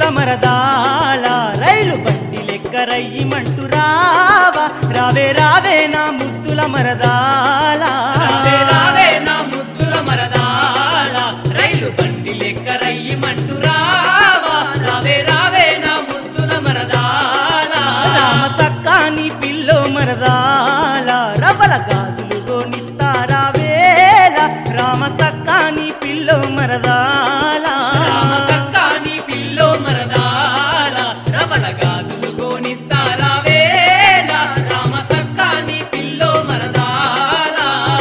మరదాల రైలు బండి లెక్క రయ్యిమంటూ రావా రావే రావే నా ముద్దుల మరదాల రావే రావే నా ముద్దుల మరదాల రైలు బండి లెక్క రయ్యిమంటూ రావా రావే రావే నా ముద్దుల మరదాల రామ సక్కాని పిల్లో మరదాల రబల గాజులు గోనిస్తారా వేళ రామ సక్కాని పిల్లో మరదాల రామ చక్కాని పిల్లో మరదాల రమల గాజులు గోనిస్తారా వేళ రామ చక్కాని పిల్లో మరదాల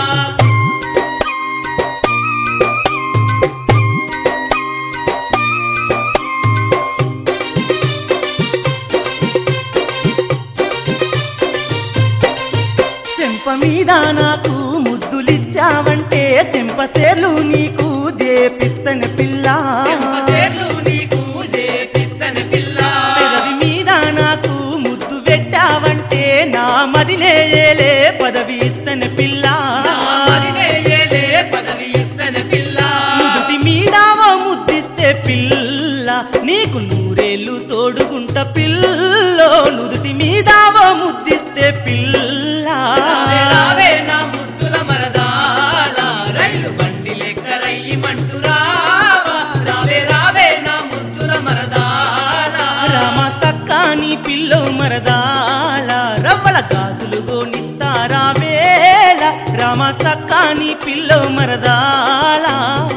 చెంప మీద నాకు ముద్దులిచ్చావంటే చెంప సేర్లు నీకు జేపిత్తని పిల్ల చెంపచేర్లు నీకు చేపిత్తని పిల్ల పెదవి మీద నాకు ముద్దు పెట్టావంటే నా మదినే ఏలే పదవి ఇస్తని పిల్ల నా మదినే ఏలే పదవి ఇస్తని పిల్ల నుదుటి మీద ఓ ముద్దిస్తే పిల్ల నీకు నూరేళ్ళు తోడుగుంట పిల్లో నుదుటి మీద ఓ ముద్దిస్తే పిల్ల రావే రావే నా ముద్దుల మరదాల రైలు బండి లెక్క రయ్యిమంటూ రావా రావే రావే నా ముద్దుల మరదాల రామ సక్కాని పిల్లో మరదాల రవ్వల గాజులు గోనిస్తారా వేళ రామ సక్కాని పిల్లో మరదాల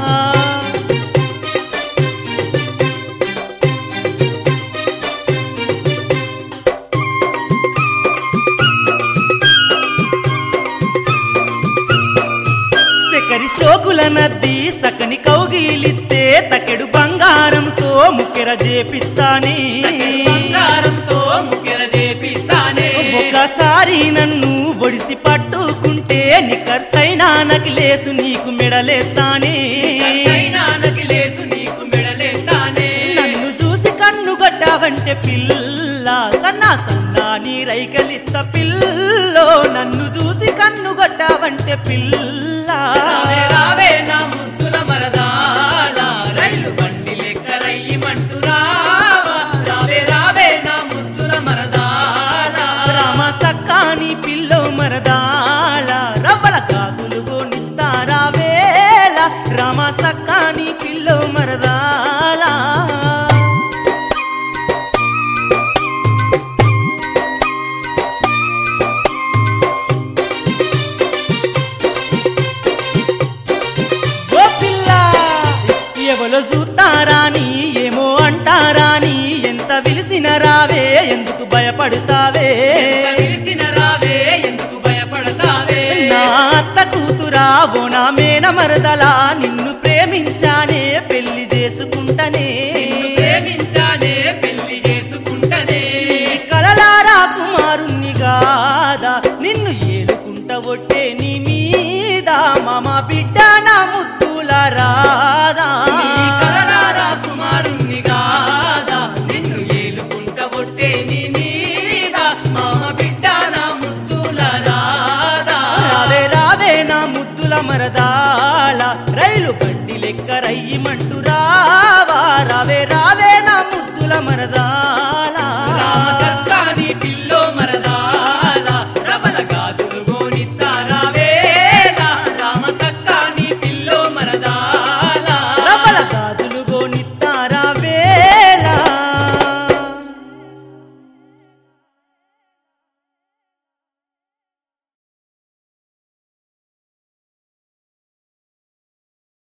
సెకరి సోకుల నద్ది సకని కౌగిలిత్తే తకెడు బంగారంతో ముక్కెర జేపిస్తానే బంగారంతో ముఖ్యర చేపిస్తానే ఒకసారి నన్ను ఒడిసి పట్టుకుంటే నికర్సైనా నకిలేసు నీకు మెడలేస్తానే నాన్నకి లేసు నీకు మెడలేస్తానే నన్ను చూసి కన్ను గడ్డావంటే పిల్ల సన్నా సన్నా నీ రైకలిత్త పిల్లో నన్ను చూసి కన్ను గడ్డావంటే పిల్ల రావే రావే నా ముద్దుల మరదాల రైలు బండి లెక్క రయ్యిమంటూ రావా రావే రావే నా ముద్దుల మరదాల రామ సక్కాని పిల్లో మరదాల రవ్వల కాకులు గోనిస్తారా వేళ రామ సక్కాని పిల్లో మరదాల ఓ పిల్ల ఎవలో చూస్తారాని ఏమో అంటారాని ఎంత విలిసిన రావే ఎందుకు భయపడతావే తెలిసిన రావే ఎందుకు భయపడతావే నా అత్త కూతురా ఓ నా